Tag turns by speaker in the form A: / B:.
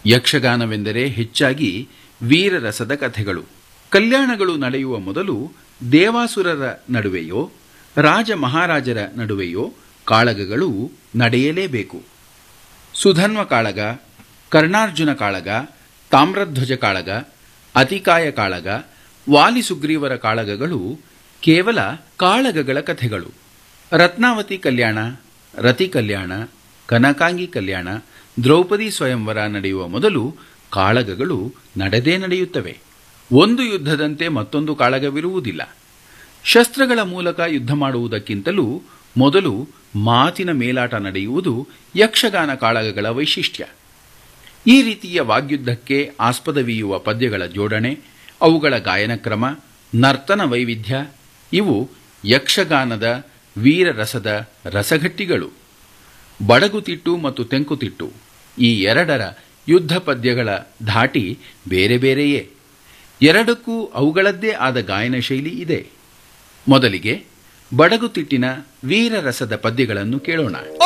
A: ಯಕ್ಷಗಾನವೆಂದರೆ ಹೆಚ್ಚಾಗಿ ವೀರರಸದ ಕಥೆಗಳು ಕಲ್ಯಾಣಗಳು ನಡೆಯುವ ಮೊದಲು ದೇವಾಸುರರ ನಡುವೆಯೋ ರಾಜ ಮಹಾರಾಜರ ನಡುವೆಯೋ ಕಾಳಗಗಳು ನಡೆಯಲೇಬೇಕು ಸುಧನ್ವ ಕಾಳಗ ಕರ್ಣಾರ್ಜುನ ಕಾಳಗ ತಾಮ್ರಧ್ವಜ ಕಾಳಗ ಅತಿಕಾಯ ಕಾಳಗ ವಾಲಿ ಸುಗ್ರೀವರ ಕಾಳಗಗಳು ಕೇವಲ ಕಾಳಗಗಳ ಕಥೆಗಳು ರತ್ನಾವತಿ ಕಲ್ಯಾಣ ರತಿ ಕಲ್ಯಾಣ ಕನಕಾಂಗಿ ಕಲ್ಯಾಣ ದ್ರೌಪದಿ ಸ್ವಯಂವರ ನಡೆಯುವ ಮೊದಲು ಕಾಳಗಗಳು ನಡೆದೇ ನಡೆಯುತ್ತವೆ ಒಂದು ಯುದ್ಧದಂತೆ ಮತ್ತೊಂದು ಕಾಳಗವಿರುವುದಿಲ್ಲ ಶಸ್ತ್ರಗಳ ಮೂಲಕ ಯುದ್ಧ ಮಾಡುವುದಕ್ಕಿಂತಲೂ ಮೊದಲು ಮಾತಿನ ಮೇಲಾಟ ನಡೆಯುವುದು ಯಕ್ಷಗಾನ ಕಾಳಗಗಳ ವೈಶಿಷ್ಟ್ಯ ಈ ರೀತಿಯ ವಾಗ್ಯುದ್ಧಕ್ಕೆ ಆಸ್ಪದವೀಯುವ ಪದ್ಯಗಳ ಜೋಡಣೆ ಅವುಗಳ ಗಾಯನ ಕ್ರಮ ನರ್ತನ ವೈವಿಧ್ಯ ಇವು ಯಕ್ಷಗಾನದ ವೀರರಸದ ರಸಘಟ್ಟಿಗಳು ಬಡಗುತಿಟ್ಟು ಮತ್ತು ತೆಂಕುತಿಟ್ಟು ಈ ಎರಡರ ಯುದ್ಧ ಪದ್ಯಗಳ ಧಾಟಿ ಬೇರೆ ಬೇರೆಯೇ ಎರಡಕ್ಕೂ ಅವುಗಳದ್ದೇ ಆದ ಗಾಯನ ಶೈಲಿ ಇದೆ ಮೊದಲಿಗೆ ಬಡಗುತಿಟ್ಟಿನ ವೀರರಸದ ಪದ್ಯಗಳನ್ನು ಕೇಳೋಣ